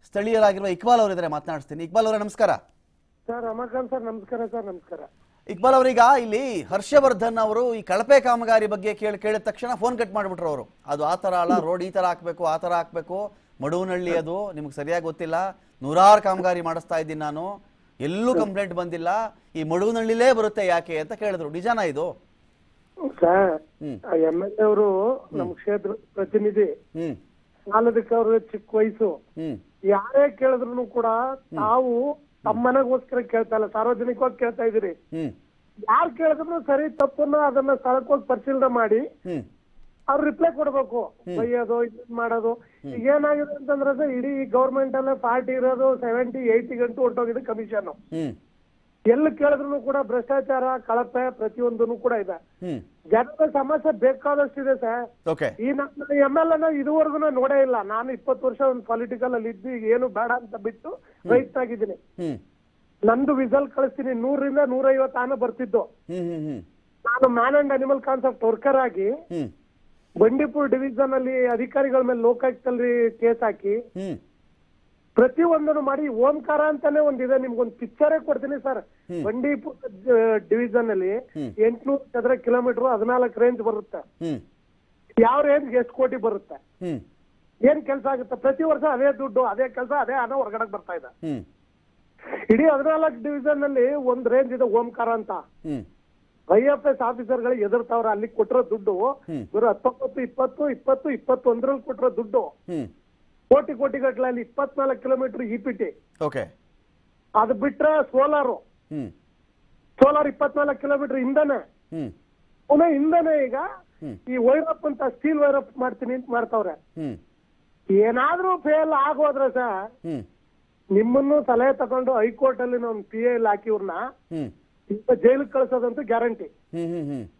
ಸ್ಥಳೀಯರಾಗಿರುವ ಇಕ್ಬಾಲ್ ಅವರಿದ್ದಾರೆ ಮಾತನಾಡಿಸ್ತೀನಿ ಇಕ್ಬಾಲ್ ಅವರೇ ನಮಸ್ಕಾರ ಸರ್ ರಮಾಕಾಂತ್ ಸರ್ ನಮಸ್ಕಾರ ಸರ್ ನಮಸ್ಕಾರ ಇಕ್ಬಾಲ್ ಅವರೀಗ ಇಲ್ಲಿ ಹರ್ಷವರ್ಧನ್ ಅವರು ಈ ಕಳಪೆ ಕಾಮಗಾರಿ ಬಗ್ಗೆ ಕೇಳಿ ಕೇಳಿದ ತಕ್ಷಣ ಫೋನ್ ಕಟ್ ಮಾಡಿಬಿಟ್ರು ಅವರು ಅದು ಆ ಥರ ಅಲ್ಲ ರೋಡ್ ಈ ಥರ ಹಾಕಬೇಕು ಆ ಥರ ಹಾಕಬೇಕು ಮಡುವನಹಳ್ಳಿ ಅದು ನಿಮ್ಗೆ ಸರಿಯಾಗಿ ಗೊತ್ತಿಲ್ಲ ನೂರಾರು ಕಾಮಗಾರಿ ಮಾಡಿಸ್ತಾ ಇದ್ದೀನಿ ನಾನು ಎಲ್ಲೂ ಕಂಪ್ಲೇಂಟ್ ಬಂದಿಲ್ಲ ಈ ಮಡುವನಹಳ್ಳಿಲೇ ಬರುತ್ತೆ ಯಾಕೆ ಅಂತ ಕೇಳಿದ್ರು ನಿಜಾನ ಇದು sir hmm. M L A ಅವರು ನಮ್ಮ ಕ್ಷೇತ್ರ ಪ್ರತಿನಿಧಿ ಹ್ಮ್ ಸಾಲದಕ್ಕೆ ಅವರು ಚಿಕ್ಕ ವಯಸ್ಸು ಹ್ಮ್ ಯಾರೇ ಕೇಳಿದ್ರು ಕೂಡ ತಾವು ತಮ್ಮ ಮನೆಗೋಸ್ಕರ ಕೇಳ್ತಾ ಇಲ್ಲ ಸಾರ್ವಜನಿಕವಾಗಿ ಕೇಳ್ತಾ ಇದೀರಿ ಹ್ಮ್ ಯಾರು ಕೇಳಿದ್ರು ಸರಿ ತಪ್ಪನ್ನ ಅದನ್ನ ಸ್ಥಳಕ್ಕೆ ಹೋಗಿ ಪರಿಶೀಲನೆ ಮಾಡಿ ಹ್ಮ್ ಅವ್ರು ರಿಪ್ಲೈ ಕೊಡ್ಬೇಕು ಬೈಯೋದು ಇದನ್ ಮಾಡೋದು ಈಗ ಏನಾಗಿದೆ ಅಂತಂದ್ರೆ ಸರ್ ಇಡೀ ಗೌರ್ಮೆಂಟ್ ಅಲ್ಲೇ ಪಾರ್ಟಿ ಇರೋದು ಸೆವೆಂಟಿ ಏಯ್ಟಿ ಗಂಟು ಹೊರಟೋಗಿದೆ ಕಮಿಷನ್ ಹ್ಮ್ ಎಲ್ಲಿ ಕೇಳಿದ್ರು ಕೂಡ ಭ್ರಷ್ಟಾಚಾರ ಕಳಪೆ ಪ್ರತಿಯೊಂದನು ಕೂಡ ಇದೆ ಹ್ಮ್ ಜನರ ಸಮಸ್ಯೆ ಬೇಕಾದಷ್ಟಿದೆ ಸರ್ ಓಕೆ ಈ ನನ್ನ ಎಮ್ ಎಲ್ ಎನ ಇದುವರೆಗೂ ನೋಡೇ ಇಲ್ಲ ನಾನು ಇಪ್ಪತ್ತು ವರ್ಷ ಒಂದು ಪೊಲಿಟಿಕಲ್ ಅಲ್ಲಿ ಇದ್ದು ಈಗ ಏನು ಬೇಡ ಅಂತ ಬಿಟ್ಟು ರೈತನಾಗಿದ್ದೀನಿ ಹ್ಮ್ ನಂದು ವಿಸಲ್ ಕಳಿಸ್ತೀನಿ ನೂರರಿಂದ ನೂರೈವತ್ತು ಆನೆ ಬರ್ತಿದ್ದು ಹ್ಮ್ ಹ್ಮ್ ಹ್ಮ್ ನಾನು man and animal concept worker ಆಗಿ ಹ್ಮ್ ಬಂಡೀಪುರ್ ಡಿವಿಷನ್ ಅಲ್ಲಿ ಅಧಿಕಾರಿಗಳ ಮೇಲೆ ಲೋಕಾಯುಕ್ತಲ್ಲಿ ಕೇಸ್ ಹಾಕಿ ಹ್ಮ್ ಪ್ರತಿ ಒಂದನ್ನು ಮಾಡಿ ಓಂಕಾರ ಅಂತಾನೆ ಒಂದಿದೆ ನಿಮ್ಗೊಂದು ಪಿಕ್ಚರೇ ಕೊಡ್ತೀನಿ ಸರ್ ಬಂಡೀಪುರ್ ಡಿವಿಷನ್ ಅಲ್ಲಿ ಎಂಟ್ನೂರು ಚದರ ಕಿಲೋಮೀಟರ್ ಹದಿನಾಲ್ಕು ರೇಂಜ್ ಬರುತ್ತೆ ಹ್ಮ್ ಯಾವ ರೇಂಜ್ ಎಷ್ಟು ಕೋಟಿ ಬರುತ್ತೆ ಹ್ಮ್ ಏನ್ ಕೆಲಸ ಆಗುತ್ತೆ ಪ್ರತಿ ವರ್ಷ ಅದೇ ದುಡ್ಡು ಅದೇ ಕೆಲಸ ಅದೇ ಹಣ ಹೊರಗಡೆ ಬರ್ತಾ ಇದೆ ಹ್ಮ್ ಇಡೀ ಹದಿನಾಲ್ಕು ಡಿವಿಷನ್ ಅಲ್ಲಿ ಒಂದ್ ರೇಂಜ್ ಇದೆ ಓಂಕಾರ ಅಂತ ಹ್ಮ್ ಐ ಎಫ್ ಎಸ್ ಆಫೀಸರ್ ಗಳು ಎದುರ್ತಾವ್ರ ಅಲ್ಲಿ ಕೊಟ್ಟಿರೋ ದುಡ್ಡು ಹ್ಮ್. ಇವರು ಹತ್ತೊಂಬತ್ತು ಇಪ್ಪತ್ತು ಇಪ್ಪತ್ತು ಇಪ್ಪತ್ತೊಂದರಲ್ಲಿ ಕೊಟ್ಟಿರೋ ದುಡ್ಡು ಹ್ಮ್ ಕೋಟಿ ಕೋಟಿ ಗಟ್ಟಲೆ ಅಲ್ಲಿ ಇಪ್ಪತ್ನಾಲ್ಕು kilometer E P T okay ಅದು ಬಿಟ್ರೆ ಸೋಲಾರು ಹ್ಮ್ ಸೋಲಾರ್ ಇಪ್ಪತ್ನಾಲ್ಕು ಕಿಲೋಮೀಟರ್ ಹಿಂದನೆ ಹ್ಮ್ ಪುನಃ ಹಿಂದನೆ ಈಗ ಹ್ಮ್. ಈ ವೈರಪ್ ಅಂತ ಸ್ಟೀಲ್ ವೈರಪ್ ಮಾಡ್ತೀನಿ ಅಂತ ಮಾಡ್ತಾವ್ರೆ ಹ್ಮ್ ಏನಾದ್ರೂ ಫೇಲ್ ಆಗೋದ್ರೆ ಸರ್ ಹ್ಮ್ ನಿಮ್ಮನ್ನು ಸಲಹೆ ತಗೊಂಡು ಹೈಕೋರ್ಟ್ ಅಲ್ಲಿ ಒಂದು ಪಿ ಎಲ್ ಹಾಕಿ ಇವ್ರನ್ನ ಹ್ಮ್ ಈಗ ಜೈಲಿಗೆ ಕಳ್ಸೋದಂತೂ ಗ್ಯಾರಂಟಿ ಹ್ಮ್ ಹ್ಮ್ ಹ್ಮ್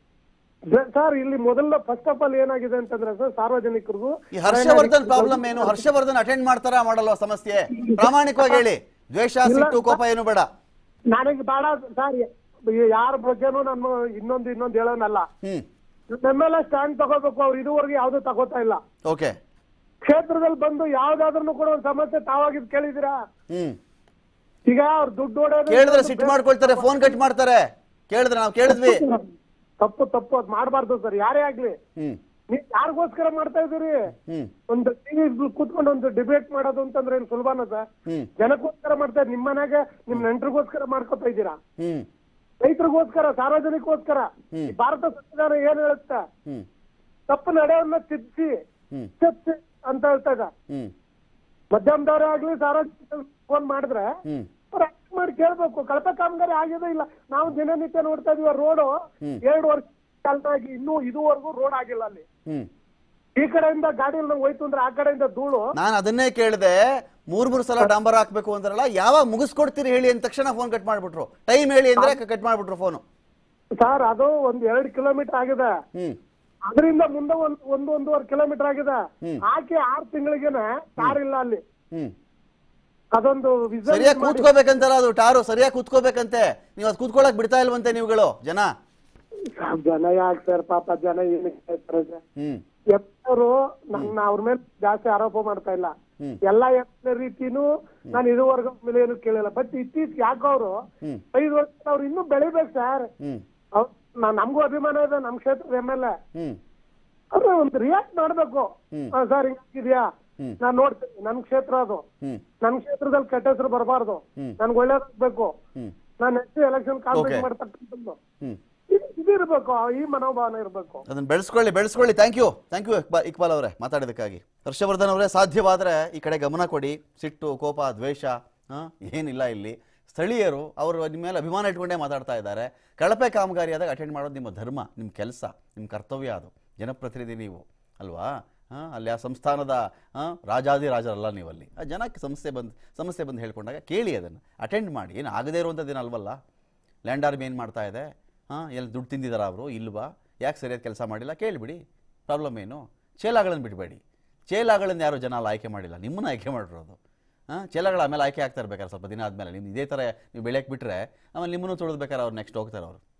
ಸರ್ ಇಲ್ಲಿ ಮೊದಲ ಫಸ್ಟ್ ಆಫ್ ಆಲ್ ಏನಾಗಿದೆ ಅಂತಂದ್ರೆ ಸರ್ ಸಾರ್ವಜನಿಕರಿಗೂ ಈ ಹರ್ಷವರ್ಧನ್ ಪ್ರಾಬ್ಲಮ್ ಏನು ಹರ್ಷವರ್ಧನ್ ಅಟೆಂಡ್ ಮಾಡ್ತಾರಾ ಮಾಡಲ್ವಾ ಸಮಸ್ಯೆ ಪ್ರಾಮಾಣಿಕವಾಗಿ ಹೇಳಿ ದ್ವೇಷ ಸಿಟ್ಟು ಕೋಪ ಏನು ಬೇಡ ನನಗೆ ಬೇಡ ಸರ್ ಯಾರ ಬಗ್ಗೆನೂ ನಾನು ಇನ್ನೊಂದು ಇನ್ನೊಂದು ಹೇಳೋನಲ್ಲ ಹ್ಮ್ ಎಮ್ ಎಲ್ ಎ ಸ್ಟ್ಯಾಂಡ್ ತಗೋಬೇಕು ಅವ್ರು ಇದುವರೆಗೆ ಯಾವ್ದು ತಗೋತಾ ಇಲ್ಲ ಓಕೆ ಕ್ಷೇತ್ರದಲ್ಲಿ ಬಂದು ಯಾವ್ದಾದ್ರೂ ಕೂಡ ಒಂದು ಸಮಸ್ಯೆ ತಾವಾಗಿದ್ ಕೇಳಿದಿರಾ ಹ್ಮ್ ಈಗ ಅವ್ರು ದುಡ್ಡು ಹೊಡೆಯೋದು ಕೇಳಿದ್ರೆ ಸಿಟ್ಟು ಮಾಡ್ಕೊಳ್ತಾರೆ ಫೋನ್ ಕಟ್ ಮಾಡ್ತಾರೆ ಕೇಳಿದ್ರೆ ನಾವು ಕೇಳಿದ್ವಿ ತಪ್ಪು ತಪ್ಪು ಅದ್ ಮಾಡಬಾರ್ದು ಸರ್ ಯಾರೇ ಆಗ್ಲಿ ಹ್ಮ್ ನೀವ್ ಯಾರಿಗೋಸ್ಕರ ಮಾಡ್ತಾ ಇದೀರಿ ಹ್ಮ್ ಒಂದು ಟಿವಿ ಕೂತ್ಕೊಂಡು ಒಂದು ಡಿಬೇಟ್ ಮಾಡೋದು ಅಂತಂದ್ರೆ ಏನ್ ಸುಲಭನ ಸರ್ ಹ್ಮ್ ಜನಕ್ಕೋಸ್ಕರ ಮಾಡ್ತಾ ಇದ್ದೀರಿ. ನಿಮ್ ಮನೆಗೆ ನಿಮ್ ನೆಂಟ್ರಿಗೋಸ್ಕರ ಮಾಡ್ಕೊತಾ ಇದ್ದೀರಾ ಹ್ಮ್ ರೈತರಿಗೋಸ್ಕರ ಸಾರ್ವಜನಿಕೋಸ್ಕರ ಹ್ಮ್. ಈ ಭಾರತ ಸಂವಿಧಾನ ಏನ್ ಹೇಳುತ್ತೆ ಹ್ಮ್ ತಪ್ಪು ನಡೆಯನ್ನ ತಿದ್ದಿಸಿ ಹ್ಮ್ ತಿದ್ದಿಸಿ ಅಂತ ಹೇಳ್ತಾ ಇದ್ದ ಹ್ಮ್ ಮಧ್ಯಮದವರೇ ಆಗ್ಲಿ ಸಾರ್ವಜನಿಕ ಫೋನ್ ಮಾಡಿದ್ರೆ ಹ್ಮ್ ಅವ್ರು act ಮಾಡಿ ಕೇಳ್ಬೇಕು ಕಳಪೆ ಕಾಮಗಾರಿ ಆಗಿದೆ ಇಲ್ಲ ನಾವು ದಿನನಿತ್ಯ ನೋಡ್ತಾ ಇದೀವಿ ರೋಡ್ ಹ್ಮ್. ಎರಡು ವರ್ಷ ಕಾಲದಾಗಿ ಇನ್ನೂ ಇದುವರೆಗೂ ರೋಡ್ ಆಗಿಲ್ಲ ಅಲ್ಲಿ ಹ್ಮ್ ಈ ಕಡೆಯಿಂದ ಗಾಡಿಯಲ್ಲಿ ನಾವು ಹೋಯ್ತು ಅಂದ್ರೆ ಆ ಕಡೆಯಿಂದ ಧೂಳು ನಾನು ಅದನ್ನೇ ಕೇಳಿದೆ ಮೂರ್ ಮೂರು ಸಲ ಡಾಂಬರ್ ಹಾಕ್ಬೇಕು ಅಂದ್ರಲ್ಲ ಯಾವಾಗ ಮುಗಿಸ್ಕೊಡ್ತೀರಿ ಹೇಳಿ ಅಂದ ತಕ್ಷಣ ಫೋನ್ ಕಟ್ ಮಾಡ್ಬಿಟ್ರು ಟೈಮ್ ಹೇಳಿ ಅಂದ್ರೆ ಕಟ್ ಮಾಡ್ಬಿಟ್ರು ಫೋನು ಸರ್ ಅದು ಒಂದ್ ಎರಡು ಕಿಲೋಮೀಟರ್ ಆಗಿದೆ ಹ್ಮ್ ಅದರಿಂದ ಮುಂದೆ ಒಂದ್ ಒಂದು ಒಂದೂವರೆ ಕಿಲೋಮೀಟರ್ ಆಗಿದೆ ಹ್ಮ್. ಆಕೆ ಆರು ತಿಂಗಳಿಗೆನೆ ಕಾರ್ ಇಲ್ಲ ಅಲ್ಲಿ ಹ್ಮ್ ಅದೊಂದು ವಿಸರ್ಜನೆ ಸರಿಯಾಗಿ ಮಾಡಿ- ಕೂತ್ಕೋಬೇಕಂತಲ್ಲ ಅದು ಟಾರು ಸರಿಯಾಗಿ ಕೂತ್ಕೋಬೇಕಂತೆ ನೀವು ಅದು ಕೂತ್ಕೊಳಕ್ ಬಿಡ್ತಾ ಇಲ್ವಂತೆ ನೀವುಗಳು ಜನ ಸಾಕ್ ಜನ ಯಾಕೆ ಸರ್ ಪಾಪ ಜನ ಏನಕ್ಕೆ ಹೇಳ್ತಾರೆ ಸರ್ ಹ್ಮ್ ಎಪ್ಪರು ನನ್ನ ಅವ್ರ ಮೇಲೆ ಜಾಸ್ತಿ ಆರೋಪ ಮಾಡ್ತಾ ಇಲ್ಲ ಹ್ಮ್. ಎಲ್ಲಾ ಎಪ್ಪ ರೀತಿನೂ ನಾನು ಇದುವರೆಗೂ ಮೇಲೆ ಏನು ಕೇಳಿಲ್ಲ ಬಟ್ ಇತ್ತೀಚೆಗೆ ಯಾಕೆ ಅವರು ಹ್ಮ್ ಐದು ವರ್ಷ ಅವ್ರು ಇನ್ನೂ ಬೆಳಿಬೇಕು ಸರ್ ಹ್ಮ್ ನಮಗೂ ಅಭಿಮಾನ ಇದೆ ನಮ್ ಕ್ಷೇತ್ರದ ಎಮ್ ಎಲ್ ಎ ಹ್ಮ್ ಅವ್ರು ಒಂದು ರಿಯಾಕ್ಟ್ ಮಾಡ್ಬೇಕು ಹ್ಮ್. ಸರ್ ಹಿಂಗಿದ್ಯಾ ಹ್ಮ್. ನಾನ್ ನೋಡ್ತೀನಿ ನನ್ ಕ್ಷೇತ್ರ ಅದು ಹ್ಮ್ ನನ್ ಕ್ಷೇತ್ರದಲ್ಲಿ ಕೆಟ್ಟ ಹೆಸರು ಬರಬಾರ್ದು ಹ್ಮ್. ನನ್ಗೆ ಒಳ್ಳೇದಾಗ್ಬೇಕು ಹ್ಮ್ ನಾನು ನೆಕ್ಸ್ಟ್ ಎಲೆಕ್ಷನ್ ಕಾಂಪೇಟ್ Okay. ಮಾಡ್ತಕ್ಕಂಥದ್ದು ಹ್ಮ್ ಇದು- ಇದು ಇರ್ಬೇಕು ಈ ಮನೋಭಾವನೆ ಇರ್ಬೇಕು ಅದನ್ನ ಬೆಳೆಸ್ಕೊಳ್ಳಿ ಬೆಳೆಸ್ಕೊಳ್ಳಿ thank you thank you Iqbal Iqbal ಅವರೇ ಮಾತಾಡೋದಕ್ಕಾಗಿ ಹರ್ಷವರ್ಧನ್ ಅವರೇ ಸಾಧ್ಯವಾದರೆ ಈ ಕಡೆ ಗಮನ ಕೊಡಿ ಸಿಟ್ಟು ಕೋಪ ದ್ವೇಷ ಹಾಂ ಏನಿಲ್ಲ ಇಲ್ಲಿ ಸ್ಥಳೀಯರು ಅವರು ನಿಮ್ಮ ಮೇಲೆ ಅಭಿಮಾನ ಇಟ್ಕೊಂಡೇ ಮಾತಾಡ್ತಾ ಇದ್ದಾರೆ ಕಳಪೆ ಕಾಮಗಾರಿ ಆದಾಗ ಅಟೆಂಡ್ ಮಾಡೋದು ನಿಮ್ಮ ಧರ್ಮ ನಿಮ್ಮ ಕೆಲಸ ನಿಮ್ಮ ಕರ್ತವ್ಯ ಅದು ಜನಪ್ರತಿನಿಧಿ ನೀವು ಅಲ್ವಾ ಹಾಂ ಅಲ್ಲಿ ಆ ಸಂಸ್ಥಾನದ ಹಾಂ ರಾಜಾದಿರಾಜರಲ್ಲ ನೀವು ಅಲ್ಲಿ ಆ ಜನಕ್ಕೆ ಸಮಸ್ಯೆ ಬಂದು ಸಮಸ್ಯೆ ಬಂದು ಹೇಳ್ಕೊಂಡಾಗ ಕೇಳಿ ಅದನ್ನು ಅಟೆಂಡ್ ಮಾಡಿ ಏನು ಆಗದೇ ಇರುವಂಥದ್ದೇನು ಅಲ್ವಲ್ಲ ಲ್ಯಾಂಡ್ ಆರ್ಮಿ ಏನು ಮಾಡ್ತಾ ಇದೆ ಹಾಂ ಎಲ್ಲಿ ದುಡ್ಡು ತಿಂದಿದ್ದಾರಾ ಅವರು ಇಲ್ವಾ ಯಾಕೆ ಸರಿಯಾದ ಕೆಲಸ ಮಾಡಿಲ್ಲ ಕೇಳಿಬಿಡಿ ಪ್ರಾಬ್ಲಮ್ ಏನು ಚೇಲಾಗಳನ್ನು ಬಿಡಬೇಡಿ ಚೇಲಾಗಳನ್ನು ಯಾರು ಜನ ಅಲ್ಲಿ ಆಯ್ಕೆ ಮಾಡಿಲ್ಲ ನಿಮ್ಮನ್ನ ಆಯ್ಕೆ ಮಾಡಿರೋದು ಹಾಂ ಚೇಲಾಗಳು ಆಮೇಲೆ ಆಯ್ಕೆ ಆಗ್ತಾ ಇರ್ಬೇಕಾರೆ ಸ್ವಲ್ಪ ದಿನ ಆದಮೇಲೆ ನೀವು ಇದೇ ಥರ ನೀವು ಬೆಳೆಯಕ್ಕೆ ಬಿಟ್ಟರೆ ಆಮೇಲೆ ನಿಮ್ಮನ್ನು ತುಳಿದ್ಬೇಕಾರೆ ಅವ್ರು ನೆಕ್ಸ್ಟ್ ಹೋಗ್ತಾರೆ ಅವರು